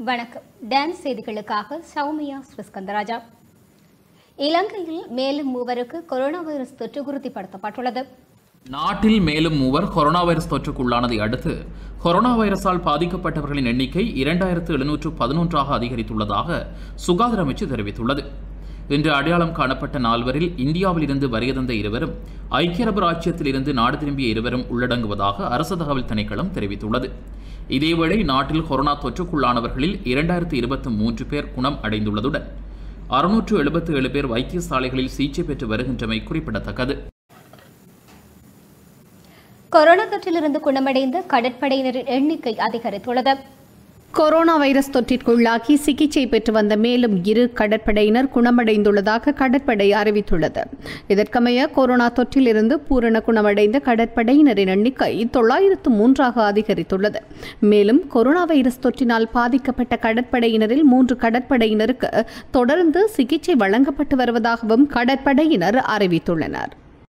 வணக்கம் டான்ஸ் செய்திகளுக்காக சௌமியா ஸ்ரீஸ்கந்தராஜா இலங்கையில் மேலும் மூவருக்கு கொரோனா வைரஸ் தொற்று உறுதிப்படுத்தப்பட்டுள்ளது நாட்டில் மேலும் மூவர் கொரோனா வைரஸ் தொற்றுக்குள்ளானதை அடுத்து கொரோனா வைரஸால் பாதிக்கப்பட்டவர்களின் எண்ணிக்கை இரண்டாயிரத்து எழுநூற்று பதினொன்றாக அதிகரித்துள்ளதாக சுகாதார அமைச்சு தெரிவித்துள்ளது இன்று அடையாளம் காணப்பட்ட நால்வரில் இந்தியாவிலிருந்து வருகை இருவரும் ஐக்கிய அரபு ராச்சியத்தில் இருந்து நாடு திரும்பிய இருவரும் உள்ளடங்குவதாக அரசு தகவல் திணைக்களம் தெரிவித்துள்ளது இதேவேளை நாட்டில் கொரோனா தொற்றுக்குள்ளானவர்களில் இரண்டாயிரத்து இருபத்தி மூன்று பேர் குணம் அடைந்துள்ளதுடன் அறுநூற்று எழுபத்தி ஏழு பேர் வைத்தியசாலைகளில் சிகிச்சை பெற்று வருகின்றமை குறிப்பிடத்தக்கது கொரோனா தொற்றிலிருந்து குணமடைந்த கடற்படையினரின் எண்ணிக்கை அதிகரித்துள்ளது கொரோனா வைரஸ் தொற்றிற்குள்ளாகி சிகிச்சை பெற்று வந்த மேலும் இரு கடற்படையினர் குணமடைந்துள்ளதாக கடற்படை அறிவித்துள்ளது இதற்கமைய கொரோனா தொற்றிலிருந்து பூரண குணமடைந்த கடற்படையினரின் எண்ணிக்கை தொள்ளாயிரத்து மூன்றாக அதிகரித்துள்ளது மேலும் கொரோனா வைரஸ் தொற்றினால் பாதிக்கப்பட்ட கடற்படையினரில் மூன்று கடற்படையினருக்கு தொடர்ந்து சிகிச்சை வழங்கப்பட்டு வருவதாகவும் கடற்படையினர் அறிவித்துள்ளனர்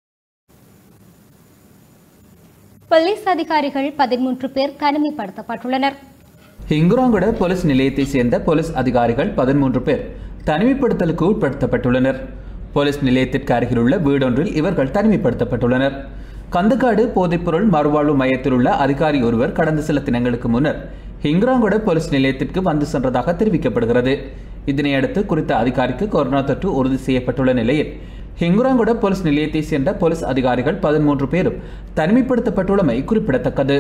போலீஸ் அதிகாரிகள் பதிமூன்று பேர் தனிமைப்படுத்தப்பட்டுள்ளனர் ஹிங்குராங்குட போலீஸ் நிலையத்தை சேர்ந்த போலீஸ் அதிகாரிகள் பதிமூன்று பேர் தனிமைப்படுத்தலுக்கு உட்படுத்தப்பட்டுள்ளனர் போலீஸ் நிலையத்திற்கு அருகிலுள்ள வீடொன்றில் இவர்கள் தனிமைப்படுத்தப்பட்டுள்ளனர் கந்தக்காடு போதைப்பொருள் மறுவாழ்வு மையத்தில் உள்ள அதிகாரி ஒருவர் கடந்த சில தினங்களுக்கு முன்னர் ஹிங்குராங்குட போலீஸ் நிலையத்திற்கு வந்து சென்றதாக தெரிவிக்கப்படுகிறது இதனையடுத்து குறித்த அதிகாரிக்கு கொரோனா தொற்று உறுதி செய்யப்பட்டுள்ள நிலையில் ஹிங்குராங்குட போலீஸ் நிலையத்தை சேர்ந்த போலீஸ் அதிகாரிகள் பதிமூன்று பேரும் தனிமைப்படுத்தப்பட்டுள்ளமை குறிப்பிடத்தக்கது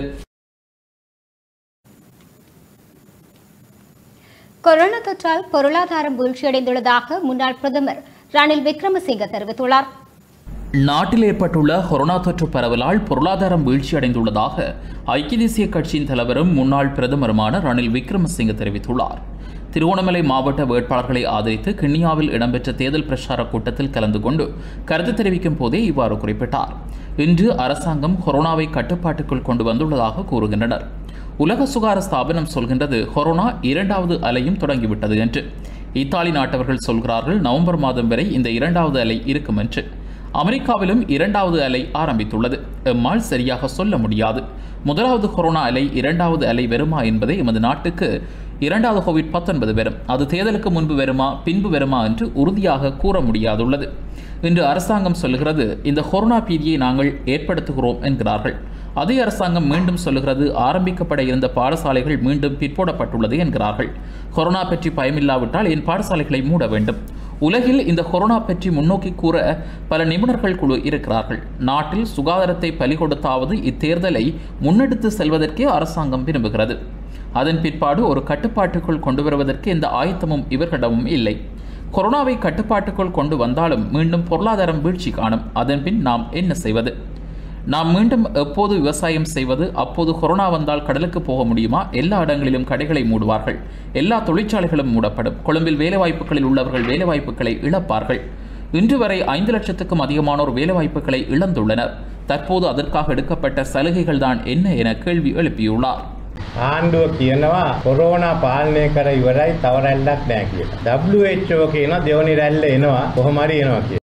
கொரோனா தொற்றால் பொருளாதாரம் வீழ்ச்சியடைந்துள்ளதாக முன்னாள் பிரதமர் ரணில் விக்ரமசிங்க தெரிவித்துள்ளார் நாட்டில் ஏற்பட்டுள்ள கொரோனா தொற்று பரவலால் பொருளாதாரம் வீழ்ச்சியடைந்துள்ளதாக ஐக்கிய தேசிய கட்சியின் தலைவரும் முன்னாள் பிரதமருமான ரணில் விக்ரமசிங்க தெரிவித்துள்ளார் திருவண்ணாமலை மாவட்ட வேட்பாளர்களை ஆதரித்து கிண்ணியாவில் இடம்பெற்ற தேர்தல் பிரச்சார கூட்டத்தில் கலந்து கொண்டு கருத்து தெரிவிக்கும் போதே இவ்வாறு குறிப்பிட்டார் இன்று அரசாங்கம் கொரோனாவை கட்டுப்பாட்டுக்குள் கொண்டு வந்துள்ளதாக கூறுகின்றனர் உலக சுகார ஸ்தாபனம் சொல்கின்றது கொரோனா இரண்டாவது அலையும் தொடங்கிவிட்டது என்று இத்தாலி நாட்டவர்கள் சொல்கிறார்கள் நவம்பர் மாதம் வரை இந்த இரண்டாவது அலை இருக்கும் என்று அமெரிக்காவிலும் இரண்டாவது அலை ஆரம்பித்துள்ளது எம்மால் சரியாக சொல்ல முடியாது முதலாவது கொரோனா அலை இரண்டாவது அலை வருமா என்பதை எமது நாட்டுக்கு இரண்டாவது கோவிட் பத்தொன்பது வரும் அது தேர்தலுக்கு முன்பு வருமா பின்பு வருமா என்று உறுதியாக கூற முடியாதுள்ளது இன்று அரசாங்கம் சொல்லுகிறது இந்த கொரோனா பீதியை நாங்கள் ஏற்படுத்துகிறோம் என்கிறார்கள் அதே அரசாங்கம் மீண்டும் சொல்லுகிறது ஆரம்பிக்கப்பட இருந்த பாடசாலைகள் மீண்டும் பிற்போடப்பட்டுள்ளது என்கிறார்கள் கொரோனா பற்றி பயமில்லாவிட்டால் என் பாடசாலைகளை மூட வேண்டும் உலகில் இந்த கொரோனா பற்றி முன்னோக்கி கூற பல நிபுணர்கள் குழு இருக்கிறார்கள் நாட்டில் சுகாதாரத்தை பலி கொடுத்தாவது இத்தேர்தலை முன்னெடுத்து செல்வதற்கே அரசாங்கம் விரும்புகிறது அதன் பிற்பாடு ஒரு கட்டுப்பாட்டுக்குள் கொண்டு வருவதற்கு எந்த ஆயத்தமும் இவர்களிடமும் இல்லை கொரோனாவை கட்டுப்பாட்டுக்குள் கொண்டு வந்தாலும் மீண்டும் பொருளாதாரம் வீழ்ச்சி காணும் அதன் பின் நாம் என்ன செய்வது நாம் மீண்டும் எப்போது விவசாயம் செய்வது அப்போது கொரோனா வந்தால் கடலுக்கு போக முடியுமா எல்லா இடங்களிலும் கடைகளை மூடுவார்கள் எல்லா தொழிற்சாலைகளும் மூடப்படும் கொழும்பில் வேலைவாய்ப்புகளில் உள்ளவர்கள் வேலைவாய்ப்புகளை இழப்பார்கள் இன்று வரை ஐந்து லட்சத்துக்கும் அதிகமானோர் வேலைவாய்ப்புகளை இழந்துள்ளனர் தற்போது அதற்காக எடுக்கப்பட்ட சலுகைகள் தான் என்ன என கேள்வி எழுப்பியுள்ளார் ආණ්ඩුව කියනවා කොරෝනා පාලනය කර ඉවරයි තව රැල්ලක් නෑ කියලා. WHO කියන දෙවනි රැල්ල එනවා කොහොමරි එනවා කියලා.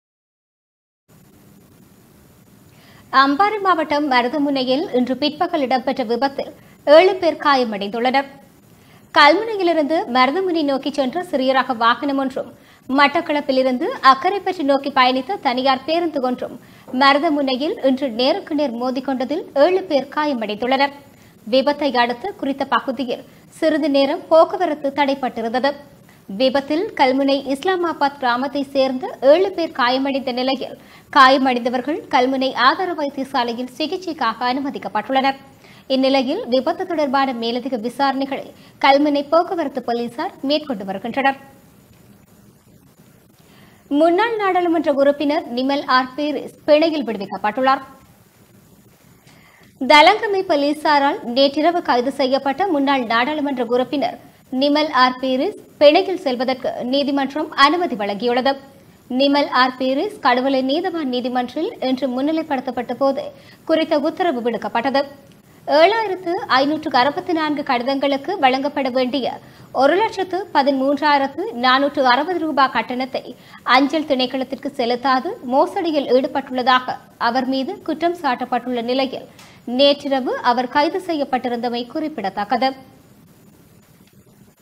அம்பாறை மாவட்டம் மருதமுனையில் இன்று பிற்பகல் இடம்பெற்ற விபத்தில் ஏழு பேர் காயமடைந்துள்ளனர் கல்முனையிலிருந்து மருதமுனை நோக்கி சென்ற சிறிய ரக வாகனம் ஒன்றும் மட்டக்களப்பிலிருந்து அக்கரைப்பற்றி நோக்கி பயணித்த தனியார் பேருந்து ஒன்றும் மருதமுனையில் இன்று நேருக்கு நேர் மோதிக்கொண்டதில் ஏழு பேர் காயமடைந்துள்ளனர் விபத்தை அடுத்து குறித்த பகுதியில் சிறிது நேரம் போக்குவரத்து தடைப்பட்டிருந்தது விபத்தில் கல்முனை இஸ்லாமாபாத் கிராமத்தை சேர்ந்த ஏழு பேர் காயமடைந்த நிலையில் காயமடைந்தவர்கள் கல்முனை ஆதார வைத்தியசாலையில் சிகிச்சைக்காக அனுமதிக்கப்பட்டுள்ளனர் இந்நிலையில் விபத்து தொடர்பான மேலதிக விசாரணைகளை கல்முனை போக்குவரத்து போலீசார் மேற்கொண்டு வருகின்றனர் முன்னாள் நாடாளுமன்ற உறுப்பினர் நிமல் ஆர் பீரிஸ் பிணையில் விடுவிக்கப்பட்டுள்ளார் தலங்கமை போலீசாரால் நேற்றிரவு கைது செய்யப்பட்ட முன்னாள் நாடாளுமன்ற உறுப்பினர் நிமல் ஆர் பீரிஸ் பிணையில் செல்வதற்கு நீதிமன்றம் அனுமதி வழங்கியுள்ளது நிமல் ஆர் பீரிஸ் கடுவலை நீதவான் நீதிமன்றில் இன்று முன்னிலைப்படுத்தப்பட்ட போது குறித்த உத்தரவு விடுக்கப்பட்டது ஏழாயிரத்து ஐநூற்று அறுபத்தி நான்கு கடிதங்களுக்கு வழங்கப்பட வேண்டிய ஒரு லட்சத்து பதிமூன்றாயிரத்து நானூற்று அறுபது ரூபாய் கட்டணத்தை அஞ்சல் திணைக்களத்திற்கு செலுத்தாது மோசடியில் ஈடுபட்டுள்ளதாக அவர் மீது குற்றம் சாட்டப்பட்டுள்ள நிலையில் நேற்றிரவு அவர் கைது செய்யப்பட்டிருந்தமை குறிப்பிடத்தக்கது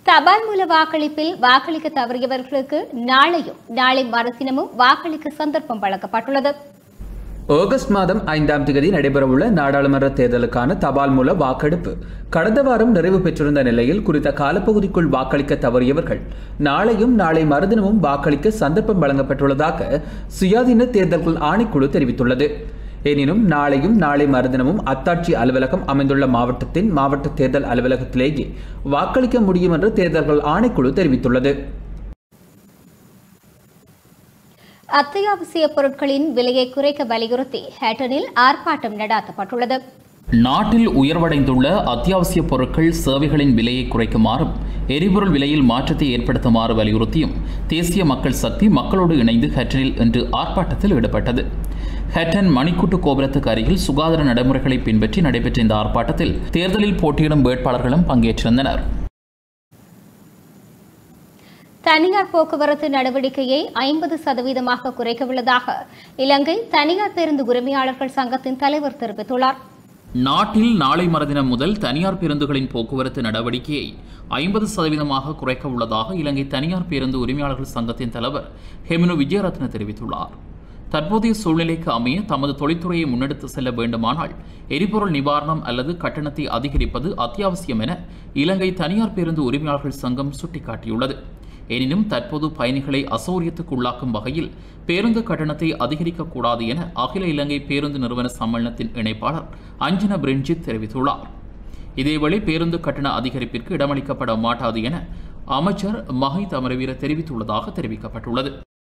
தபால் மூல வாக்களிப்பில் வாக்களிக்க தவறியவர்களுக்கு நாளையும் நாளை மறுதினமும் வாக்களிக்க சந்தர்ப்பம் வழங்கப்பட்டுள்ளது ஆகஸ்ட் மாதம் ஐந்தாம் தேதி நடைபெறவுள்ள நாடாளுமன்ற தேர்தலுக்கான தபால் மூல வாக்கெடுப்பு கடந்த வாரம் நிறைவு பெற்றிருந்த நிலையில் குறித்த காலப்பகுதிக்குள் வாக்களிக்க தவறியவர்கள் நாளையும் நாளை மறுதினமும் வாக்களிக்க சந்தர்ப்பம் வழங்கப்பட்டுள்ளதாக சுயாதீன தேர்தல்கள் ஆணைக்குழு தெரிவித்துள்ளது எனினும் நாளையும் நாளை மறுதினமும் அத்தாட்சி அலுவலகம் அமைந்துள்ள மாவட்டத்தின் மாவட்ட தேர்தல் அலுவலகத்திலேயே வாக்களிக்க முடியும் என்று தேர்தல்கள் ஆணைக்குழு தெரிவித்துள்ளது அத்தியாவசிய பொருட்களின் விலையை குறைக்க வலியுறுத்தி ஹேட்டனில் ஆர்ப்பாட்டம் நடாத்தப்பட்டுள்ளது நாட்டில் உயர்வடைந்துள்ள அத்தியாவசிய பொருட்கள் சேவைகளின் விலையை குறைக்குமாறும் எரிபொருள் விலையில் மாற்றத்தை ஏற்படுத்துமாறு வலியுறுத்தியும் தேசிய மக்கள் சக்தி மக்களோடு இணைந்து ஹெட்டனில் இன்று ஆர்ப்பாட்டத்தில் ஈடுபட்டது ஹெட்டன் மணிக்கூட்டு கோபுரத்துக்கு அருகில் சுகாதார நடைமுறைகளை பின்பற்றி நடைபெற்ற இந்த ஆர்ப்பாட்டத்தில் தேர்தலில் போட்டியிடும் வேட்பாளர்களும் பங்கேற்றிருந்தனர் தனியார் போக்குவரத்து நடவடிக்கையை ஐம்பது சதவீதமாக குறைக்கவுள்ளதாக இலங்கை தனியார் பேருந்து உரிமையாளர்கள் சங்கத்தின் தலைவர் தெரிவித்துள்ளார் நாட்டில் நாளை மறுதினம் முதல் தனியார் பேருந்துகளின் போக்குவரத்து நடவடிக்கையை ஐம்பது சதவீதமாக குறைக்க உள்ளதாக இலங்கை தனியார் பேருந்து உரிமையாளர்கள் சங்கத்தின் தலைவர் ஹெமினு விஜயரத்ன தெரிவித்துள்ளார் தற்போதைய சூழ்நிலைக்கு அமைய தமது தொழில்துறையை முன்னெடுத்து செல்ல வேண்டுமானால் எரிபொருள் நிவாரணம் அல்லது கட்டணத்தை அதிகரிப்பது அத்தியாவசியம் என இலங்கை தனியார் பேருந்து உரிமையாளர்கள் சங்கம் சுட்டிக்காட்டியுள்ளது எனினும் தற்போது பயணிகளை அசௌரியத்துக்கு உள்ளாக்கும் வகையில் பேருந்து கட்டணத்தை அதிகரிக்கக்கூடாது என அகில இலங்கை பேருந்து நிறுவன சம்மேளனத்தின் இணைப்பாளர் அஞ்சன பிரிஞ்சித் தெரிவித்துள்ளார் இதேவேளை பேருந்து கட்டண அதிகரிப்பிற்கு இடமளிக்கப்பட மாட்டாது என அமைச்சர் மஹை தமரவீர தெரிவித்துள்ளதாக தெரிவிக்கப்பட்டுள்ளது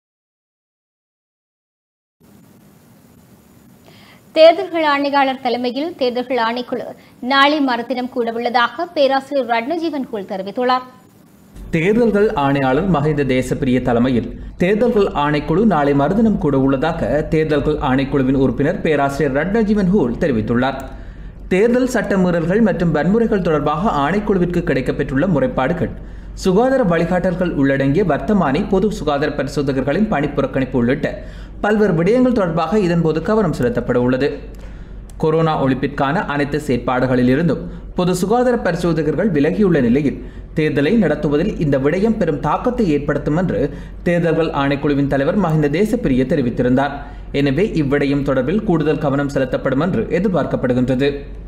தேர்தல்கள் ஆணையாளர் தலைமையில் தேர்தல்கள் ஆணைக்குழு நாளை மறுதினம் கூடவுள்ளதாக பேராசிரியர் ரட்னஜீவன் குல் தெரிவித்துள்ளார் தேர்தல்கள் ஆணையாளர் மஹிந்த தேசப்பிரிய தலைமையில் தேர்தல்கள் ஆணைக்குழு நாளை மறுதினம் கூட உள்ளதாக தேர்தல்கள் ஆணைக்குழுவின் உறுப்பினர் பேராசிரியர் ரட்னஜீவன் ஹூல் தெரிவித்துள்ளார் தேர்தல் சட்டமீறல்கள் மற்றும் வன்முறைகள் தொடர்பாக ஆணைக்குழுவிற்கு கிடைக்கப்பெற்றுள்ள முறைப்பாடுகள் சுகாதார வழிகாட்டல்கள் உள்ளடங்கிய வர்த்தமானி பொது சுகாதார பரிசோதகர்களின் பணிப்புறக்கணிப்பு உள்ளிட்ட பல்வேறு விடயங்கள் தொடர்பாக இதன்போது கவனம் செலுத்தப்பட உள்ளது கொரோனா ஒழிப்பிற்கான அனைத்து செயற்பாடுகளிலிருந்தும் பொது சுகாதார பரிசோதகர்கள் விலகியுள்ள நிலையில் தேர்தலை நடத்துவதில் இந்த விடயம் பெரும் தாக்கத்தை ஏற்படுத்தும் என்று தேர்தல்கள் ஆணைக்குழுவின் தலைவர் மஹிந்த தேசப்பிரிய தெரிவித்திருந்தார் எனவே இவ்விடயம் தொடர்பில் கூடுதல் கவனம் செலுத்தப்படும் என்று எதிர்பார்க்கப்படுகின்றது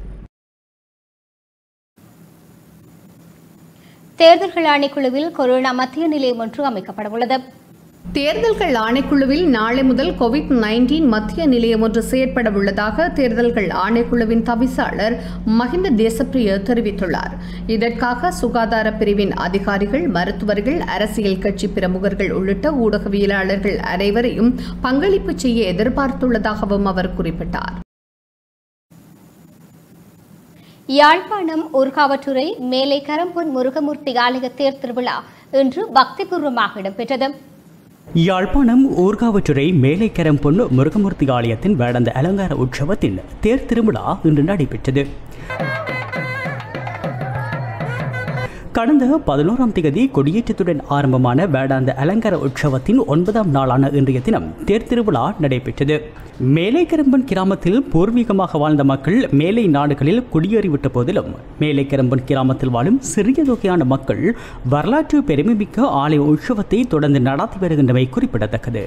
தேர்தல்கள் ஆணைக்குழுவில் கொரோனா மத்திய நிலையம் ஒன்று அமைக்கப்படவுள்ளது தேர்தல்கள் ஆணைக்குழுவில் நாளை முதல் கோவிட் நைன்டீன் மத்திய நிலையம் ஒன்று செயற்பட உள்ளதாக தேர்தல்கள் ஆணைக்குழுவின் தவிசாளர் மஹிந்த தேசப்பிரிய தெரிவித்துள்ளார் இதற்காக சுகாதார பிரிவின் அதிகாரிகள் மருத்துவர்கள் அரசியல் கட்சி பிரமுகர்கள் உள்ளிட்ட ஊடகவியலாளர்கள் அனைவரையும் பங்களிப்பு செய்ய எதிர்பார்த்துள்ளதாகவும் அவர் குறிப்பிட்டார் யாழ்ப்பாணம் ஊர்காவற்றுறை மேலை கரம்பொன் முருகமூர்த்தி ஆலய தேர் திருவிழா இன்று பக்திபூர்வமாக இடம்பெற்றது யாழ்ப்பாணம் ஊர்காவற்றுறை மேலைக்கரம் பொண்ணு முருகமூர்த்தி ஆலயத்தின் வேடந்த அலங்கார உற்சவத்தின் தேர் திருவிழா இன்று நடைபெற்றது கடந்த பதினோராம் தேதி கொடியேற்றத்துடன் ஆரம்பமான வேடாந்த அலங்கார உற்சவத்தின் ஒன்பதாம் நாளான இன்றைய தினம் தேர் திருவிழா நடைபெற்றது மேலைக்கரம்பன் கிராமத்தில் பூர்வீகமாக வாழ்ந்த மக்கள் மேலை நாடுகளில் குடியேறிவிட்ட போதிலும் மேலைக்கரம்பன் கிராமத்தில் வாழும் சிறிய தொகையான மக்கள் வரலாற்று பெருமைமிக்க ஆலய உற்சவத்தை தொடர்ந்து நடத்தி வருகின்றமை குறிப்பிடத்தக்கது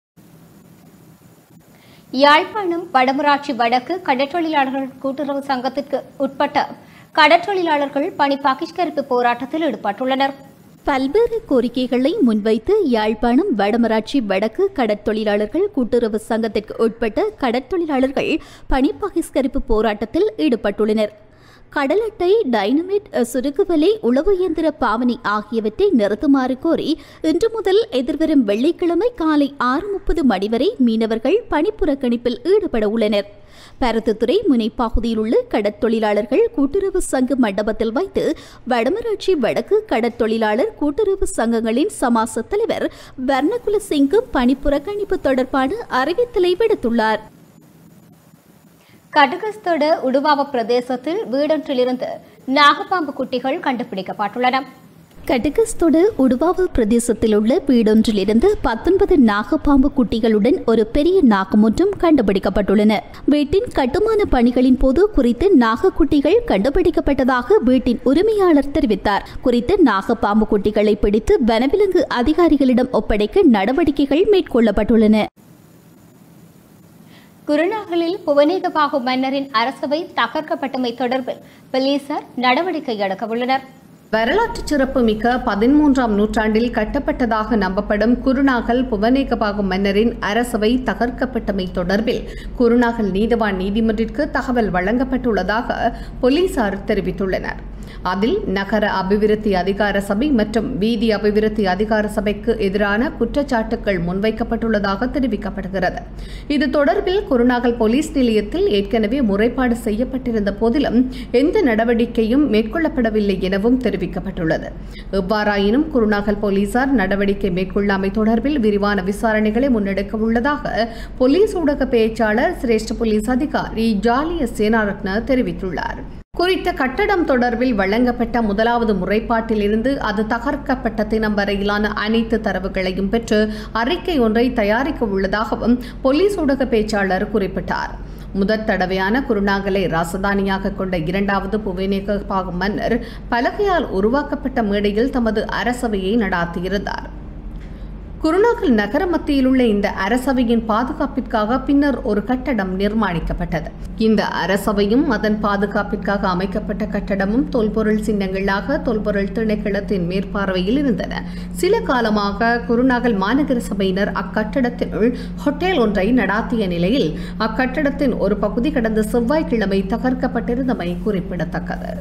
யாழ்ப்பாணம் வடமராட்சி வடக்கு கடற்றொழிலாளர்கள் கூட்டுறவு சங்கத்திற்கு உட்பட்ட கடற்றொழிலாளர்கள் பணி பகிஷ்கரிப்பு போராட்டத்தில் ஈடுபட்டுள்ளனர் பல்வேறு கோரிக்கைகளை முன்வைத்து யாழ்ப்பாணம் வடமராட்சி வடக்கு கடற்தொழிலாளர்கள் கூட்டுறவு சங்கத்திற்கு உட்பட்ட கடற்தொழிலாளர்கள் பணி பகிஷ்கரிப்பு போராட்டத்தில் ஈடுபட்டுள்ளனர் கடல் அட்டை டைனமிட் சுருக்குவலை உளவு இயந்திர பாவனை ஆகியவற்றை நிறுத்துமாறு கோரி இன்று முதல் எதிர்வரும் வெள்ளிக்கிழமை காலை ஆறு முப்பது மணி வரை மீனவர்கள் பணிப்புறக்கணிப்பில் ஈடுபட உள்ளனர் பருத்தித்துறை முனைப்பகுதியில் உள்ள கடற்தொழிலாளர்கள் கூட்டுறவு சங்க மண்டபத்தில் வைத்து வடமராட்சி வடக்கு கடற்தொழிலாளர் கூட்டுறவு சங்கங்களின் சமாச தலைவர் வர்ணகுல சிங்கும் பணிப்புறக்கணிப்பு தொடர்பான அறிவித்தலை விடுத்துள்ளார் கடுகஸ்தோட உடுவாவ பிரதேசத்தில் வீடொன்றிலிருந்து நாகப்பாம்பு குட்டிகள் கண்டுபிடிக்கப்பட்டுள்ளன கட்டகஸ்தோடு உடுவாவு பிரதேசத்தில் உள்ள வீடொன்றிலிருந்து பத்தொன்பது நாகப்பாம்பு குட்டிகளுடன் ஒரு பெரிய நாகம் ஒன்றும் கண்டுபிடிக்கப்பட்டுள்ளன வீட்டின் கட்டுமான பணிகளின் போது குறித்த நாகக்குட்டிகள் கண்டுபிடிக்கப்பட்டதாக வீட்டின் உரிமையாளர் தெரிவித்தார் குறித்த நாகப்பாம்பு குட்டிகளை பிடித்து வனவிலங்கு அதிகாரிகளிடம் ஒப்படைக்க நடவடிக்கைகள் மேற்கொள்ளப்பட்டுள்ளன குருநாகலில் புவனேகபாகு மன்னரின் அரசவை தகர்க்கப்பட்டமை தொடர்பில் போலீசார் நடவடிக்கை எடுக்க உள்ளனர் வரலாற்று சிறப்புமிக்க பதிமூன்றாம் நூற்றாண்டில் கட்டப்பட்டதாக நம்பப்படும் குருநாகல் புவனேகபாகு மன்னரின் அரசவை தகர்க்கப்பட்டமை தொடர்பில் குருநாகல் நீதவான் நீதிமன்றிற்கு தகவல் வழங்கப்பட்டுள்ளதாக போலீசார் தெரிவித்துள்ளனர் அதில் நகர அபிவிருத்தி அதிகார சபை மற்றும் வீதி அபிவிருத்தி அதிகார சபைக்கு எதிரான குற்றச்சாட்டுகள் முன்வைக்கப்பட்டுள்ளதாக தெரிவிக்கப்படுகிறது இது தொடர்பில் குருநாகல் போலீஸ் நிலையத்தில் ஏற்கனவே முறைப்பாடு செய்யப்பட்டிருந்த போதிலும் எந்த நடவடிக்கையும் மேற்கொள்ளப்படவில்லை எனவும் தெரிவிக்கப்பட்டுள்ளது எவ்வாறாயினும் குருநாகல் போலீசார் நடவடிக்கை மேற்கொள்ளாமை தொடர்பில் விரிவான விசாரணைகளை முன்னெடுக்க உள்ளதாக போலீஸ் ஊடக பேச்சாளர் சிரேஷ்ட போலீஸ் அதிகாரி ஜாலிய சேனாரத்ன தெரிவித்துள்ளார் குறித்த கட்டடம் தொடர்பில் வழங்கப்பட்ட முதலாவது முறைப்பாட்டிலிருந்து அது தகர்க்கப்பட்ட தினம் வரையிலான அனைத்து தரவுகளையும் பெற்று அறிக்கை ஒன்றை தயாரிக்க உள்ளதாகவும் போலீஸ் ஊடக பேச்சாளர் குறிப்பிட்டார் முதற் தடவையான குருநாகலை ராசதானியாக கொண்ட இரண்டாவது புவேனேகபாகு மன்னர் பலகையால் உருவாக்கப்பட்ட மேடையில் தமது அரசவையை நடாத்தியிருந்தார் குருநாகல் நகர மத்தியில் உள்ள இந்த அரசவையின் பாதுகாப்பிற்காக பின்னர் ஒரு கட்டடம் நிர்மாணிக்கப்பட்டது இந்த அரசவையும் அதன் பாதுகாப்பிற்காக அமைக்கப்பட்ட கட்டடமும் தொல்பொருள் சின்னங்களாக தொல்பொருள் திணைக்களத்தின் மேற்பார்வையில் இருந்தன சில காலமாக குருநாகல் மாநகர சபையினர் அக்கட்டடத்தினுள் ஹோட்டல் ஒன்றை நடாத்திய நிலையில் அக்கட்டடத்தின் ஒரு பகுதி கடந்த செவ்வாய்க்கிழமை தகர்க்கப்பட்டிருந்தமை குறிப்பிடத்தக்கது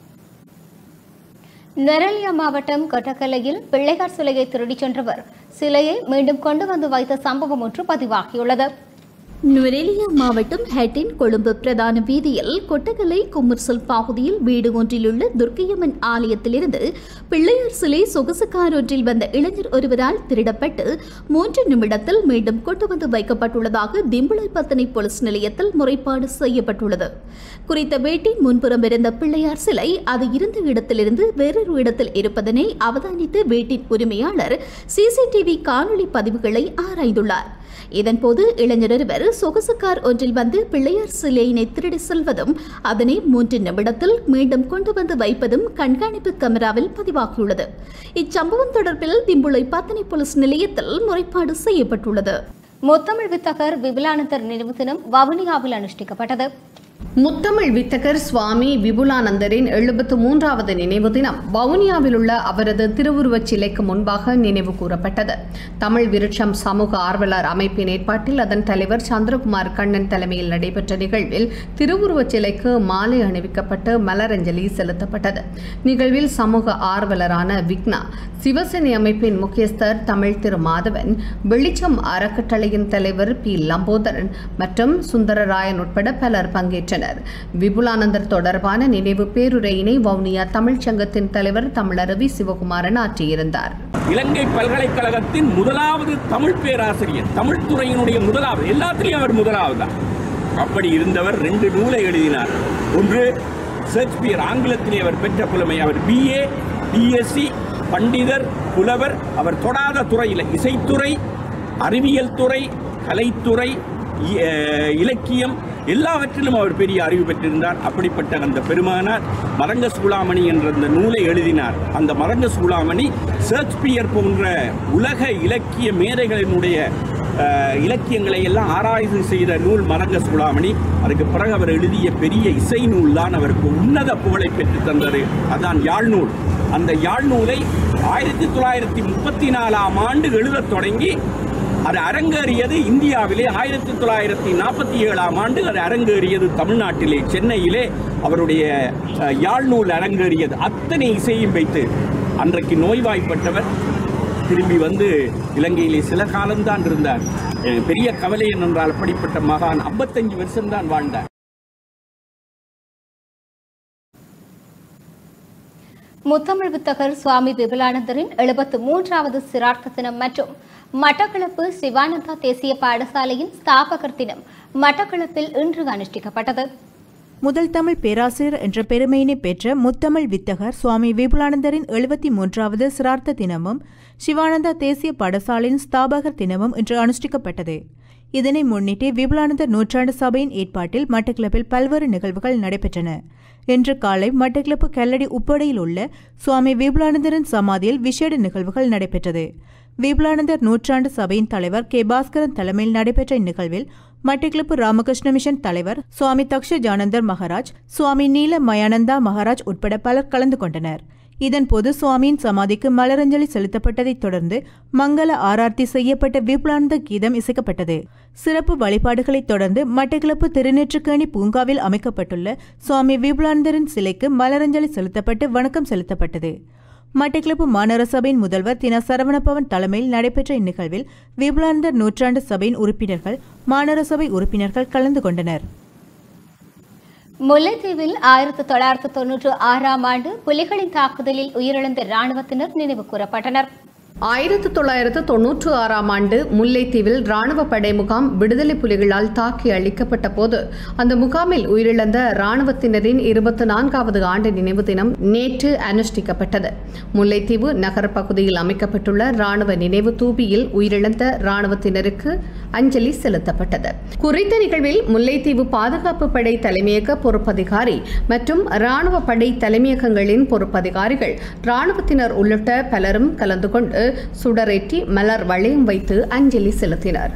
நெரலியா மாவட்டம் கொட்டக்கலையில் பிள்ளையார் சிலையை திருடிச் சென்றவர் சிலையை மீண்டும் கொண்டு வந்து வைத்த சம்பவம் ஒன்று பதிவாகியுள்ளது நுரெலியா மாவட்டம் ஹெட்டின் கொழும்பு பிரதான வீதியில் கொட்டகலை குமுர்சல் பகுதியில் வீடு ஒன்றிலுள்ள துர்க்கையம்மன் ஆலயத்திலிருந்து பிள்ளையார் சிலை சொகுசு கார் ஒன்றில் வந்த இளைஞர் ஒருவரால் திருடப்பட்டு மூன்று நிமிடத்தில் மீண்டும் கொண்டு வந்து வைக்கப்பட்டுள்ளதாக திம்புளைப்பத்தனை போலீஸ் நிலையத்தில் முறைப்பாடு செய்யப்பட்டுள்ளது குறித்த வீட்டின் முன்புறம் இருந்த பிள்ளையார் சிலை அது இருந்த இடத்திலிருந்து வேறொரு இடத்தில் இருப்பதனை அவதானித்த வீட்டின் உரிமையாளர் சிசிடிவி காணொளி பதிவுகளை ஆராய்ந்துள்ளார் இதன்போது இளைஞர் ஒருவர் சொகுசு கார் ஒன்றில் வந்து பிள்ளையார் சிலையினை திருடி செல்வதும் அதனை மூன்று நிமிடத்தில் மீண்டும் கொண்டு வந்து வைப்பதும் கண்காணிப்பு கேமராவில் பதிவாகியுள்ளது இச்சம்பவம் தொடர்பில் திம்புளை பத்தனை போலீஸ் நிலையத்தில் முறைப்பாடு செய்யப்பட்டுள்ளது முத்தமிழ் வித்தகர் விபுலானந்தர் நினைவு தினம் வவுனியாவில் அனுஷ்டிக்கப்பட்டது முத்தமிழ் வித்தகர் சுவாமி விபுலானந்தரின் எழுபத்து மூன்றாவது நினைவு தினம் வவுனியாவில் உள்ள அவரது திருவுருவச் சிலைக்கு முன்பாக நினைவு கூறப்பட்டது தமிழ் விருட்சம் சமூக ஆர்வலர் அமைப்பின் ஏற்பாட்டில் அதன் தலைவர் சந்திரகுமார் கண்ணன் தலைமையில் நடைபெற்ற நிகழ்வில் திருவுருவச் சிலைக்கு மாலை அணிவிக்கப்பட்டு மலரஞ்சலி செலுத்தப்பட்டது நிகழ்வில் சமூக ஆர்வலரான விக்னா சிவசேனை அமைப்பின் முக்கியஸ்தர் தமிழ் திரு மாதவன் வெளிச்சம் அறக்கட்டளையின் தலைவர் பி லம்போதரன் மற்றும் சுந்தரராயன் உட்பட பலர் பங்கேற்றனர் விபுலானந்தர் தொடர்பான நினைவு பேருரையினை வவுனியா தமிழ்ச் சங்கத்தின் தலைவர் தமிழரவி சிவகுமாரன் ஆற்றியிருந்தார் இலங்கை பல்கலைக்கழகத்தின் முதலாவது தமிழ் பேராசிரியர் தமிழ் துறையினுடைய முதலாவது எல்லாத்திலையும் அவர் முதலாவது தான் அப்படி இருந்தவர் ரெண்டு நூலை எழுதினார் ஒன்று ஷேக்ஸ்பியர் ஆங்கிலத்திலே அவர் பெற்ற புலமை அவர் பிஏ பிஎஸ்சி பண்டிதர் புலவர் அவர் தொடாத துறையில் இசைத்துறை அறிவியல் துறை கலைத்துறை இ- அஹ் இலக்கியம் எல்லாவற்றிலும் அவர் பெரிய அறிவு பெற்றிருந்தார் அப்படிப்பட்ட அந்த பெருமானார் மரங்க சூளாமணி என்ற அந்த நூலை எழுதினார் அந்த மரங்க சூளாமணி ஷேக்ஸ்பியர் போன்ற உலக இலக்கிய மேதைகளினுடைய அஹ், இலக்கியங்களை எல்லாம் ஆராய்ச்சி செய்த நூல் மரங்க சூளாமணி அதுக்கு பிறகு அவர் எழுதிய பெரிய இசை நூல் தான் அவருக்கு உன்னத புகழை பெற்று தந்தது அதான் யாழ் நூல் அந்த யாழ் நூலை ஆயிரத்தி தொள்ளாயிரத்தி முப்பத்தி நாலாம் ஆண்டு எழுதத் தொடங்கி அது அரங்கேறியது இந்தியாவிலே ஆயிரத்தி தொள்ளாயிரத்தி நாற்பத்தி ஏழாம் ஆண்டு அது அரங்கேறியது தமிழ்நாட்டிலே சென்னையிலே அவருடைய அஹ், யாழ் நூல் அரங்கேறியது அத்தனை இசையும் வைத்து அன்றைக்கு நோய்வாய்ப்பட்டவர் திரும்பி வந்து இலங்கையிலே சில காலம்தான் இருந்தார் அஹ், பெரிய கவலை என்னென்றால் அப்படிப்பட்ட மகான் 55 வருஷம்தான் வாழ்ந்தார் முத்தமிழ் வித்தகர் சுவாமி விபுலானந்தரின் எழுபத்து மூன்றாவது சிரார்த்த தினம் மற்றும் மட்டக்களப்பு சிவானந்தா தேசிய பாடசாலையின் ஸ்தாபகர் தினம் மட்டக்களப்பில் இன்று அனுஷ்டிக்கப்பட்டது முதல் தமிழ் பேராசிரியர் என்ற பெருமையினை பெற்ற முத்தமிழ் வித்தகர் சுவாமி விபுலானந்தரின் எழுபத்தி மூன்றாவது சிரார்த்த தினமும் சிவானந்தா தேசிய பாடசாலையின் ஸ்தாபகர் தினமும் இன்று அனுஷ்டிக்கப்பட்டது இதனை முன்னிட்டு விபுலானந்தர் நூற்றாண்டு சபையின் ஏற்பாட்டில் மட்டக்களப்பில் பல்வேறு நிகழ்வுகள் நடைபெற்றன இன்று காலை மட்டக்களப்பு கல்லடி உப்படையில் உள்ள சுவாமி விபுலானந்தரின் சமாதியில் விசேட நிகழ்வுகள் நடைபெற்றது விபுலானந்தர் நூற்றாண்டு சபையின் தலைவர் கே பாஸ்கரன் தலைமையில் நடைபெற்ற இந்நிகழ்வில் மட்டக்களப்பு ராமகிருஷ்ண மிஷன் தலைவர் சுவாமி தக்ஷ ஜானந்தர் மகாராஜ் சுவாமி நீல மயானந்தா மகாராஜ் உட்பட பலர் கலந்து கொண்டனர் இதன்போது சுவாமியின் சமாதிக்கு மலரஞ்சலி செலுத்தப்பட்டதைத் தொடர்ந்து மங்கள ஆரார்த்தி செய்யப்பட்ட விபுலானந்த கீதம் இசைக்கப்பட்டது சிறப்பு வழிபாடுகளைத் தொடர்ந்து மட்டக்களப்பு திருநெற்றுக்கேணி பூங்காவில் அமைக்கப்பட்டுள்ள சுவாமி விபுலானந்தரின் சிலைக்கு மலரஞ்சலி செலுத்தப்பட்டு வணக்கம் செலுத்தப்பட்டது மட்டக்களப்பு மாநகர சபையின் முதல்வர் தின சரவணபவன் தலைமையில் நடைபெற்ற இந்நிகழ்வில் விபுலானந்தர் நூற்றாண்டு சபையின் உறுப்பினர்கள் மாநகர சபை உறுப்பினர்கள் கலந்து கொண்டனர் முல்லைத்தீவில் ஆயிரத்தி தொள்ளாயிரத்தி தொன்னூற்று ஆறாம் ஆண்டு புலிகளின் தாக்குதலில் உயிரிழந்த ராணுவத்தினர் நினைவு கூறப்பட்டனர் ஆயிரத்து தொள்ளாயிரத்து தொன்னூற்று ஆறாம் ஆண்டு முல்லைத்தீவில் ராணுவ படை முகாம் விடுதலை புலிகளால் தாக்கி அளிக்கப்பட்ட போது அந்த முகாமில் உயிரிழந்த ராணுவத்தினரின் இருபத்தி நான்காவது ஆண்டு நினைவு தினம் நேற்று அனுஷ்டிக்கப்பட்டது முல்லைத்தீவு நகர பகுதியில் அமைக்கப்பட்டுள்ள ராணுவ நினைவு தூபியில் உயிரிழந்த ராணுவத்தினருக்கு அஞ்சலி செலுத்தப்பட்டது குறித்த நிகழ்வில் முல்லைத்தீவு பாதுகாப்பு படை தலைமையக பொறுப்பதிகாரி மற்றும் ராணுவ படை தலைமையகங்களின் பொறுப்பதிகாரிகள் ராணுவத்தினர் உள்ளிட்ட பலரும் கலந்து கொண்டு சுடரேற்றி மலர் வளையம் வைத்து அஞ்சலி செலுத்தினர்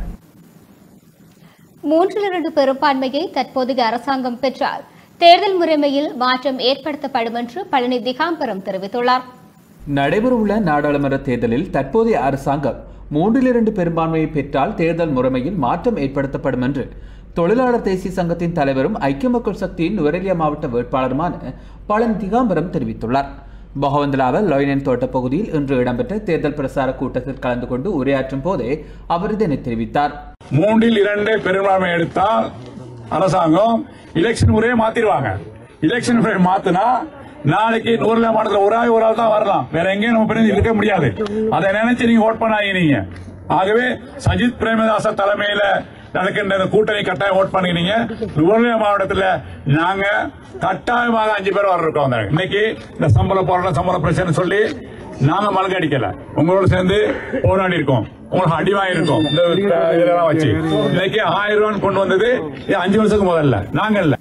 மூன்றில் இரண்டு பெரும்பான்மையை தற்போதைய அரசாங்கம் பெற்றால் தேர்தல் முறைமையில் மாற்றம் ஏற்படுத்தப்படும் என்று பழனி திகாம்பரம் தெரிவித்துள்ளார் நடைபெறவுள்ள நாடாளுமன்ற தேர்தலில் தற்போதைய அரசாங்கம் மூன்றில் இரண்டு பெரும்பான்மையை பெற்றால் தேர்தல் முறைமையில் மாற்றம் ஏற்படுத்தப்படும் என்று தொழிலாளர் தேசிய சங்கத்தின் தலைவரும் ஐக்கிய மக்கள் சக்தியின் நுவரெலியா மாவட்ட வேட்பாளருமான பழனி திகாம்பரம் தெரிவித்துள்ளார் பகவந்தலாவ லொய்னன் தோட்ட பகுதியில் இன்று இடம்பெற்ற தேர்தல் பிரசார கூட்டத்தில் கலந்து கொண்டு உரையாற்றும் போதே அவர் இதனை தெரிவித்தார் மூன்றில் இரண்டு பெரும்பான்மை எடுத்தால் அரசாங்கம் எலெக்ஷன் முறையை மாத்திடுவாங்க எலெக்ஷன் முறையை மாத்தினா நாளைக்கு நூறுல மாநிலத்தில் ஒரு ஆள் ஒரு ஆள் தான் வரலாம் வேற எங்கேயும் நம்ம பிரிஞ்சு இருக்க முடியாது அதை நினைச்சு நீங்க ஓட் பண்ணாங்க நீங்க ஆகவே சஜித் பிரேமதாச தலைமையில நடக்கின்ற இந்த கூட்டணி கட்டாயம் ஓட் பண்ணுகிறீங்க நுவரெலியா மாவட்டத்தில் நாங்க கட்டாயமாக அஞ்சு பேர் வர இருக்கோம் இன்னைக்கு இந்த சம்பள போராட்டம் சம்பள பிரச்சனை சொல்லி நாங்க மலங்க அடிக்கல உங்களோட சேர்ந்து போராடி இருக்கோம் உங்களுக்கு அடி வாங்கியிருக்கோம் இந்த இதெல்லாம் வச்சு இன்னைக்கு ஆயிரம் ரூபாய் கொண்டு வந்தது இது அஞ்சு வருஷத்துக்கு முதல்ல நாங்க இல்ல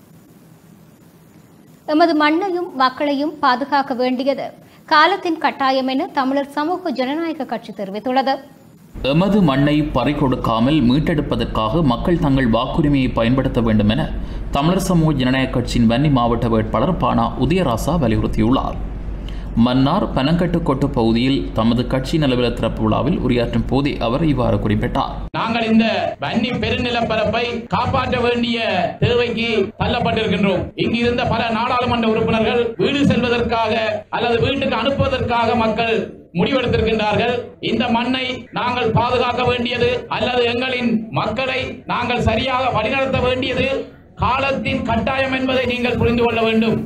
எமது மண்ணையும் மக்களையும் பாதுகாக்க வேண்டியது காலத்தின் கட்டாயம் என தமிழர் சமூக ஜனநாயக கட்சி தெரிவித்துள்ளது எமது மண்ணை பறிகொடுக்காமல் மீட்டெடுப்பதற்காக மக்கள் தங்கள் வாக்குரிமையை பயன்படுத்த வேண்டும் என தமிழர் சமூக ஜனநாயக கட்சியின் வன்னி மாவட்ட வேட்பாளர் பானா உதயராசா வலியுறுத்தியுள்ளார் மன்னார் பனங்கட்டு கொட்டு பகுதியில் தமது கட்சி அலுவலக திறப்பு விழாவில் உரையாற்றும் போதே அவர் இவ்வாறு குறிப்பிட்டார் நாங்கள் இந்த வன்னி பெருநிலப்பரப்பை காப்பாற்ற வேண்டிய தேவைக்கு தள்ளப்பட்டிருக்கின்றோம் இங்கு இருந்த பல நாடாளுமன்ற உறுப்பினர்கள் வீடு செல்வதற்காக அல்லது வீட்டுக்கு அனுப்புவதற்காக மக்கள் முடிவெடுத்திருக்கின்றார்கள் இந்த மண்ணை நாங்கள் பாதுகாக்க வேண்டியது அல்லது எங்களின் மக்களை நாங்கள் சரியாக வழிநடத்த வேண்டியது காலத்தின் கட்டாயம் என்பதை நீங்கள் புரிந்து கொள்ள வேண்டும்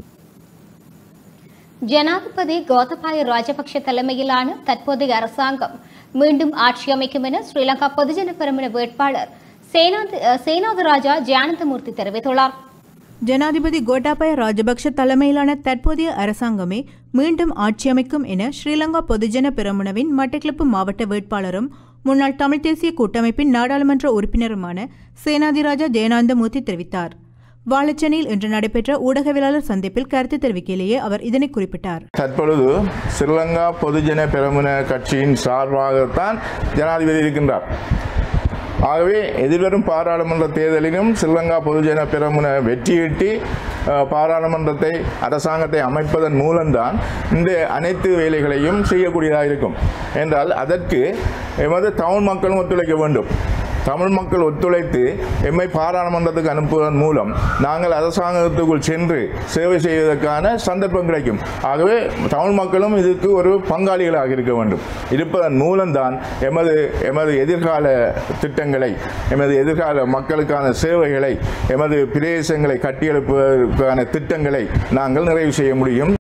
ஜனாதிபதி கோத்தபாய ராஜபக்ஷ தலைமையிலான தற்போதைய அரசாங்கம் மீண்டும் ஆட்சி அமைக்கும் என ஸ்ரீலங்கா பொதுஜன பெருமின வேட்பாளர் சேனாதி சேனாதிராஜா ஜானந்தமூர்த்தி தெரிவித்துள்ளார் ஜனாதிபதி கோட்டாபய ராஜபக்ஷ தலைமையிலான தற்போதைய அரசாங்கமே மீண்டும் ஆட்சியமைக்கும் என ஸ்ரீலங்கா பொதுஜன பெரமுனவின் மட்டக்களப்பு மாவட்ட வேட்பாளரும் முன்னாள் தமிழ் தேசிய கூட்டமைப்பின் நாடாளுமன்ற உறுப்பினருமான சேனாதிராஜா ஜெயநாந்தமூர்த்தி தெரிவித்தார் வாழச்சேனையில் இன்று நடைபெற்ற ஊடகவியலாளர் சந்திப்பில் கருத்து தெரிவிக்கையிலேயே அவர் இதனை குறிப்பிட்டார் தற்பொழுது ஸ்ரீலங்கா பொதுஜன பெரமுன கட்சியின் சார்பாகத்தான் ஜனாதிபதி இருக்கின்றார் ஆகவே எதிர்வரும் பாராளுமன்ற தேர்தலிலும் ஸ்ரீலங்கா பொதுஜன பெரமுன வெற்றியீட்டி அஹ், பாராளுமன்றத்தை அரசாங்கத்தை அமைப்பதன் மூலம்தான் இந்த அனைத்து வேலைகளையும் செய்யக்கூடியதாக இருக்கும் என்றால் அதற்கு எமது தமிழ் மக்களும் ஒத்துழைக்க வேண்டும் தமிழ் மக்கள் ஒத்துழைத்து எம்மை பாராளுமன்றத்துக்கு அனுப்புவதன் மூலம் நாங்கள் அரசாங்கத்துக்குள் சென்று சேவை செய்வதற்கான சந்தர்ப்பம் கிடைக்கும் ஆகவே தமிழ் மக்களும் இதுக்கு ஒரு பங்காளிகளாக இருக்க வேண்டும் இருப்பதன் மூலம்தான் எமது எமது எதிர்கால திட்டங்களை எமது எதிர்கால மக்களுக்கான சேவைகளை எமது பிரதேசங்களை கட்டியெழுப்புவதற்கான திட்டங்களை நாங்கள் நிறைவு செய்ய முடியும்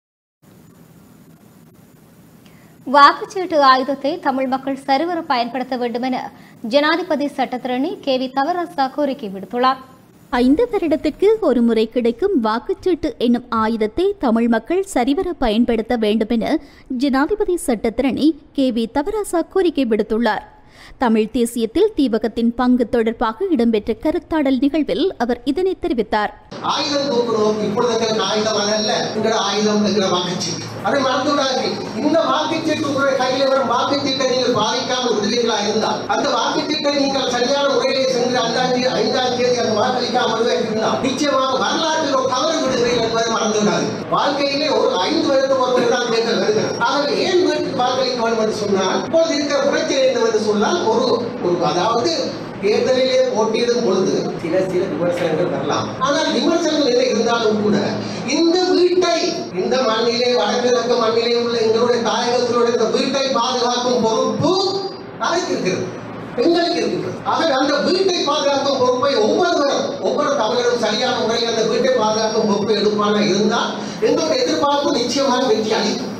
வாக்குச்சீட்டு ஆயுதத்தை தமிழ் மக்கள் சரிவர பயன்படுத்த வேண்டும் என ஜனாதிபதி சட்டத்திரணி கே வி தவராசா கோரிக்கை விடுத்துள்ளார் ஐந்து வருடத்திற்கு ஒரு முறை கிடைக்கும் வாக்குச்சீட்டு என்னும் ஆயுதத்தை தமிழ் மக்கள் சரிவர பயன்படுத்த வேண்டும் என ஜனாதிபதி சட்டத்திரணி கே வி தவராசா கோரிக்கை விடுத்துள்ளார் தமிழ் தேசியத்தில் தீபகத்தின் பங்கு தொடர்பாக இடம்பெற்ற கருத்தாடல் நிகழ்வில் அவர் இதனை தெரிவித்தார் ஆயுதம் தூக்குறோம் இப்பொழுது எங்களுக்கு ஆயுதம் அல்ல எங்களோட ஆயுதம் என்கிற வாக்குச்சீட்டு அதை மறந்து விடாதீங்க இந்த வாக்குச்சீட்டு உங்களுடைய கையில வரும் வாக்குச்சீட்டை நீங்கள் பாதிக்காமல் விடுவீர்களா இருந்தால் அந்த வாக்குச்சீட்டை நீங்கள் சரியான முறையிலே சென்று ஐந்தாம் தேதி ஐந்தாம் தேதி அந்த வாக்களிக்காமல் இருந்தால் நிச்சயமாக வரலாற்றில் ஒரு தவறு விடுவீர்கள் என்பதை மறந்து விடாது வாழ்க்கையிலே ஒரு ஐந்து வருடம் ஒரு முறை தான் தேர்தல் வருகிறது ஆகவே ஏன் வீட்டுக்கு வாக்களிக்க வேண்டும் என்று சொன்னால் இப்பொழுது இருக்கிற பிரச்சனை என்னவென்று சொன்னால் ஒரு ஒரு அதாவது தேர்தலிலே போட்டியிடும் பொழுது சில சில விமர்சனங்கள் வரலாம் ஆனால் விமர்சனங்கள் என்ன இருந்தாலும் கூட இந்த வீட்டை இந்த மண்ணிலே வடகிழக்கு மண்ணிலே உள்ள எங்களுடைய தாயகத்திலுடைய இந்த வீட்டை பாதுகாக்கும் பொறுப்பு அதற்கு இருக்கிறது எங்களுக்கு இருக்கின்றது ஆகவே அந்த வீட்டை பாதுகாக்கும் பொறுப்பை ஒவ்வொருவரும் ஒவ்வொரு தமிழரும் சரியான முறையில் அந்த வீட்டை பாதுகாக்கும் பொறுப்பை எடுப்பாக இருந்தால் எங்களுடைய எதிர்பார்ப்பு நிச்சயமாக வெற்றி அளிக்கும்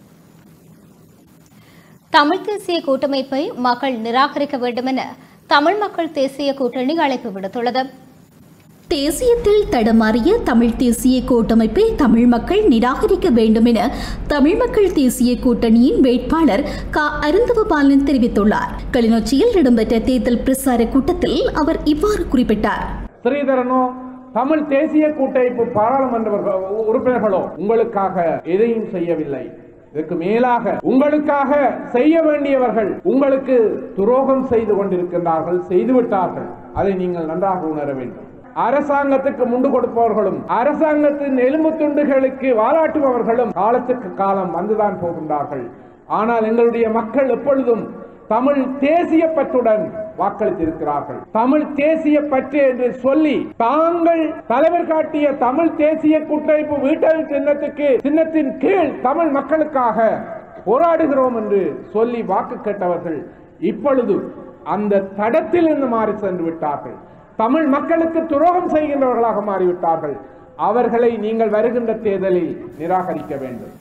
தமிழ் தேசிய கூட்டமைப்பை மக்கள் நிராகரிக்க வேண்டும் என தமிழ் மக்கள் தேசிய கூட்டணி அழைப்பு விடுத்துள்ளது தேசியத்தில் தடமாறிய தமிழ் தேசிய கூட்டமைப்பை தமிழ் மக்கள் நிராகரிக்க வேண்டும் என தமிழ் மக்கள் தேசிய கூட்டணியின் வேட்பாளர் க அருந்தவபாலன் தெரிவித்துள்ளார் கிளிநொச்சியில் இடம்பெற்ற தேர்தல் பிரசார கூட்டத்தில் அவர் இவ்வாறு குறிப்பிட்டார் ஸ்ரீதரனோ தமிழ் தேசிய கூட்டமைப்பு பாராளுமன்ற உறுப்பினர்களோ உங்களுக்காக எதையும் செய்யவில்லை இதற்கு மேலாக உங்களுக்காக செய்ய வேண்டியவர்கள் உங்களுக்கு துரோகம் செய்து கொண்டிருக்கின்றார்கள் செய்துவிட்டார்கள் அதை நீங்கள் நன்றாக உணர வேண்டும் அரசாங்கத்துக்கு முண்டு கொடுப்பவர்களும் அரசாங்கத்தின் எலும்பு துண்டுகளுக்கு வாலாட்டுபவர்களும் காலத்துக்கு காலம் வந்துதான் போகின்றார்கள் ஆனால் எங்களுடைய மக்கள் எப்பொழுதும் தமிழ் தேசிய பற்றுடன் வாக்களித்திருக்கிறார்கள் தமிழ் தேசிய பற்று என்று சொல்லி தாங்கள் தலைவர் காட்டிய தமிழ் தேசிய கூட்டமைப்பு வீட்டல் சின்னத்துக்கு சின்னத்தின் கீழ் தமிழ் மக்களுக்காக போராடுகிறோம் என்று சொல்லி வாக்கு கேட்டவர்கள் இப்பொழுது அந்த தடத்தில் இருந்து மாறி சென்று விட்டார்கள் தமிழ் மக்களுக்கு துரோகம் செய்கின்றவர்களாக மாறிவிட்டார்கள் அவர்களை நீங்கள் வருகின்ற தேர்தலில் நிராகரிக்க வேண்டும்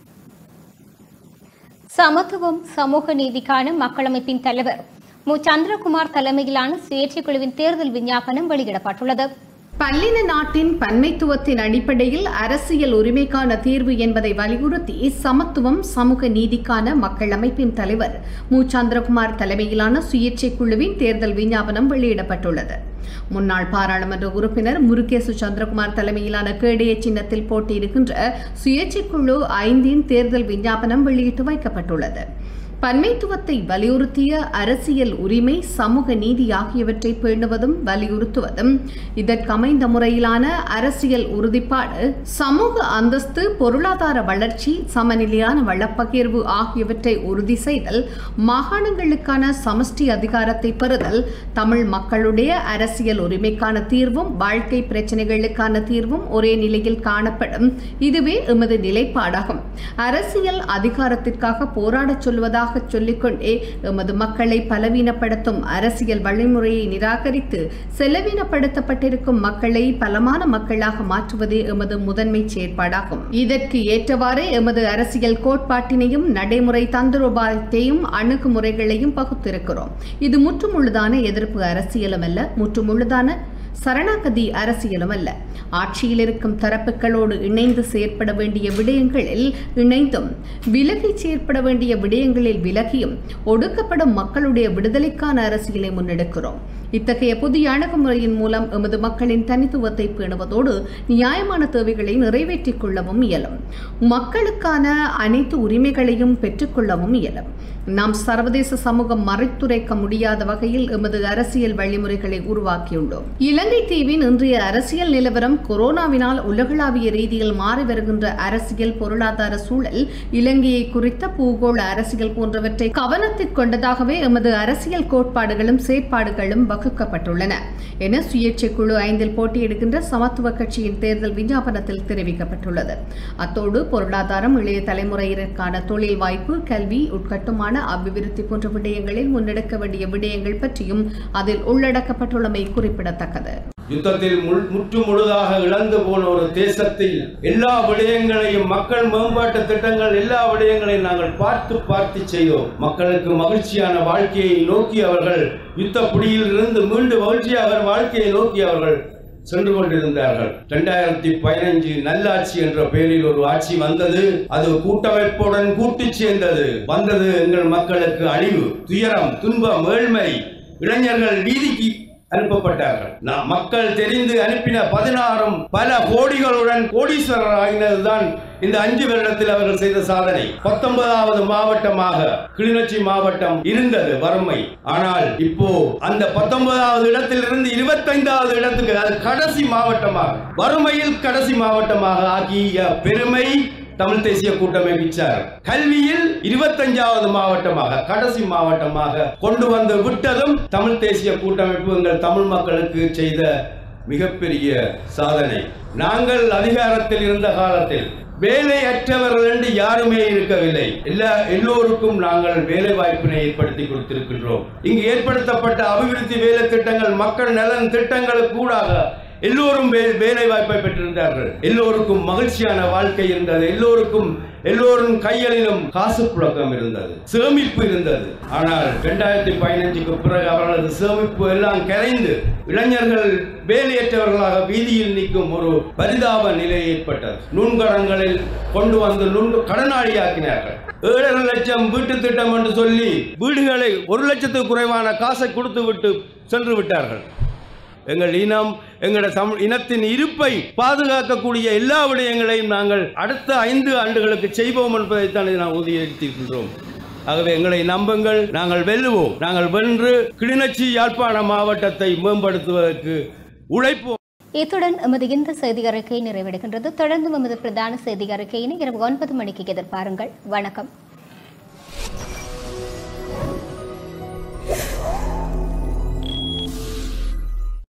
சமத்துவம் சமூக நீதிக்கான மக்களமைப்பின் தலைவர் மு சந்திரகுமார் தலைமையிலான சுயேட்சை குழுவின் தேர்தல் விஞ்ஞாபனம் வெளியிடப்பட்டுள்ளது பல்லின நாட்டின் பன்மைத்துவத்தின் அடிப்படையில் அரசியல் உரிமைக்கான தீர்வு என்பதை வலியுறுத்தி சமத்துவம் சமூக நீதிக்கான மக்கள் அமைப்பின் தலைவர் மு சந்திரகுமார் தலைமையிலான சுயேட்சை குழுவின் தேர்தல் விஞ்ஞாபனம் வெளியிடப்பட்டுள்ளது முன்னாள் பாராளுமன்ற உறுப்பினர் முருகேசு சந்திரகுமார் தலைமையிலான கேடைய சின்னத்தில் போட்டியிடுகின்ற சுயேட்சை குழு ஐந்தின் தேர்தல் விஞ்ஞாபனம் வெளியிட்டு வைக்கப்பட்டுள்ளது பன்மைத்துவத்தை வலியுறுத்திய அரசியல் உரிமை சமூக நீதி ஆகியவற்றை பேணுவதும் வலியுறுத்துவதும் இதற்கமைந்த முறையிலான அரசியல் உறுதிப்பாடு சமூக அந்தஸ்து பொருளாதார வளர்ச்சி சமநிலையான வளப்பகிர்வு ஆகியவற்றை உறுதி செய்தல் மாகாணங்களுக்கான சமஷ்டி அதிகாரத்தை பெறுதல் தமிழ் மக்களுடைய அரசியல் உரிமைக்கான தீர்வும் வாழ்க்கை பிரச்சனைகளுக்கான தீர்வும் ஒரே நிலையில் காணப்படும் இதுவே எமது நிலைப்பாடாகும் அரசியல் அதிகாரத்திற்காக போராடச் சொல்வதாக உள்ளதாக சொல்லிக்கொண்டே எமது மக்களை பலவீனப்படுத்தும் அரசியல் வழிமுறையை நிராகரித்து செலவீனப்படுத்தப்பட்டிருக்கும் மக்களை பலமான மக்களாக மாற்றுவதே எமது முதன்மை செயற்பாடாகும் இதற்கு ஏற்றவாறு எமது அரசியல் கோட்பாட்டினையும் நடைமுறை தந்திரோபாயத்தையும் அணுகுமுறைகளையும் பகுத்திருக்கிறோம் இது முற்றுமுழுதான எதிர்ப்பு அரசியலும் அல்ல முற்றுமுழுதான சரணாகதி அரசியலும் அல்ல ஆட்சியில் இருக்கும் தரப்புகளோடு இணைந்து செயற்பட வேண்டிய விடயங்களில் இணைந்தும் விலகி செயற்பட வேண்டிய விடயங்களில் விலகியும் ஒடுக்கப்படும் மக்களுடைய விடுதலைக்கான அரசியலை முன்னெடுக்கிறோம் இத்தகைய புதிய அணுகுமுறையின் மூலம் எமது மக்களின் தனித்துவத்தை பேணுவதோடு நியாயமான தேவைகளை நிறைவேற்றிக் கொள்ளவும் இயலும் மக்களுக்கான அனைத்து உரிமைகளையும் பெற்றுக்கொள்ளவும் இயலும் நாம் சர்வதேச சமூகம் மறைத்துரைக்க முடியாத வகையில் எமது அரசியல் வழிமுறைகளை உருவாக்கியுள்ளோம் இலங்கை தீவின் இன்றைய அரசியல் நிலவரம் கொரோனாவினால் உலகளாவிய ரீதியில் மாறி வருகின்ற அரசியல் பொருளாதார சூழல் இலங்கையை குறித்த பூகோள அரசியல் போன்றவற்றை கவனத்தில் கொண்டதாகவே எமது அரசியல் கோட்பாடுகளும் செயற்பாடுகளும் வகுக்கப்பட்டுள்ளன என சுயேட்சை குழு ஐந்தில் போட்டியிடுகின்ற சமத்துவ கட்சியின் தேர்தல் விஞ்ஞாபனத்தில் தெரிவிக்கப்பட்டுள்ளது அத்தோடு பொருளாதாரம் இளைய தலைமுறையினருக்கான தொழில் வாய்ப்பு கல்வி உட்கட்டுமான அபிவிருத்தி போன்ற விடயங்களில் முன்னெடுக்க வேண்டிய விடயங்கள் பற்றியும் அதில் உள்ளடக்கப்பட்டுள்ளமை குறிப்பிடத்தக்கது யுத்தத்தில் முழு- முற்று முழுதாக இழந்து போன ஒரு தேசத்தில் எல்லா விடயங்களையும் மக்கள் மேம்பாட்டு திட்டங்கள் எல்லா விடயங்களையும் நாங்கள் பார்த்து பார்த்து செய்தோம் மக்களுக்கு மகிழ்ச்சியான வாழ்க்கையை நோக்கி அவர்கள் யுத்த பிடியில் இருந்து மீண்டு மகிழ்ச்சியாக வாழ்க்கையை நோக்கி அவர்கள் சென்று கொண்டிருந்தார்கள் இரண்டாயிரத்தி பதினஞ்சு நல்லாட்சி என்ற பெயரில் ஒரு ஆட்சி வந்தது அது கூட்டமைப்புடன் கூட்டு சேர்ந்தது வந்தது எங்கள் மக்களுக்கு அழிவு துயரம் துன்பம் ஏழ்மை இளைஞர்கள் வீதிக்கு அனுப்பப்பட்டார்கள் நாம் மக்கள் தெரிந்து அனுப்பின பதினாறும் பல கோடிகளுடன் கோடீஸ்வரர் ஆகினதுதான் இந்த அஞ்சு வருடத்தில் அவர்கள் செய்த சாதனை பத்தொன்பதாவது மாவட்டமாக கிளிநொச்சி மாவட்டம் இருந்தது வறுமை ஆனால் இப்போ அந்த பத்தொன்பதாவது இடத்திலிருந்து இருபத்தைந்தாவது இடத்துக்கு அது கடைசி மாவட்டமாக வறுமையில் கடைசி மாவட்டமாக ஆக்கிய பெருமை தமிழ் தேசிய கூட்டமைப்பு சார் கல்வியில் இருபத்தஞ்சாவது மாவட்டமாக கடைசி மாவட்டமாக கொண்டு வந்து விட்டதும் தமிழ் தேசிய கூட்டமைப்பு எங்கள் தமிழ் மக்களுக்கு செய்த மிகப்பெரிய சாதனை நாங்கள் அதிகாரத்தில் இருந்த காலத்தில் வேலையற்றவர்கள் என்று யாருமே இருக்கவில்லை எல்லா எல்லோருக்கும் நாங்கள் வேலை வாய்ப்பினை ஏற்படுத்தி கொடுத்திருக்கின்றோம் இங்கு ஏற்படுத்தப்பட்ட அபிவிருத்தி வேலை திட்டங்கள் மக்கள் நலன் திட்டங்களுக்கு கூடாக எல்லோரும் வே- வேலை வாய்ப்பை பெற்றிருந்தார்கள் எல்லோருக்கும் மகிழ்ச்சியான வாழ்க்கை இருந்தது எல்லோருக்கும் எல்லோரும் கைகளிலும் காசு புழக்கம் இருந்தது சேமிப்பு இருந்தது ஆனால் இரண்டாயிரத்தி பதினஞ்சுக்கு பிறகு அவர்களது சேமிப்பு எல்லாம் கரைந்து இளைஞர்கள் வேலையற்றவர்களாக வீதியில் நிற்கும் ஒரு பரிதாப நிலை ஏற்பட்டது நுண்கடன்களில் கொண்டு வந்து நுண் கடனாளியாக்கினார்கள் ஏழரை லட்சம் வீட்டு திட்டம் என்று சொல்லி வீடுகளை ஒரு லட்சத்துக்கு குறைவான காசை கொடுத்து விட்டு சென்று விட்டார்கள் எங்கள் இனம் எங்களுடைய தமிழ் இனத்தின் இருப்பை பாதுகாக்கக்கூடிய எல்லா விடயங்களையும் நாங்கள் அடுத்த ஐந்து ஆண்டுகளுக்கு செய்வோம் என்பதைத்தான் இதை நாம் உறுதியளித்திருக்கின்றோம் ஆகவே எங்களை நம்புங்கள் நாங்கள் வெல்லுவோம் நாங்கள் வென்று கிளிநொச்சி யாழ்ப்பாண மாவட்டத்தை மேம்படுத்துவதற்கு உழைப்போம் இத்துடன் எமது இந்த செய்தி அறிக்கை நிறைவடைகின்றது தொடர்ந்து எமது பிரதான செய்தி அறிக்கையினை இரவு ஒன்பது மணிக்கு எதிர்பாருங்கள் வணக்கம்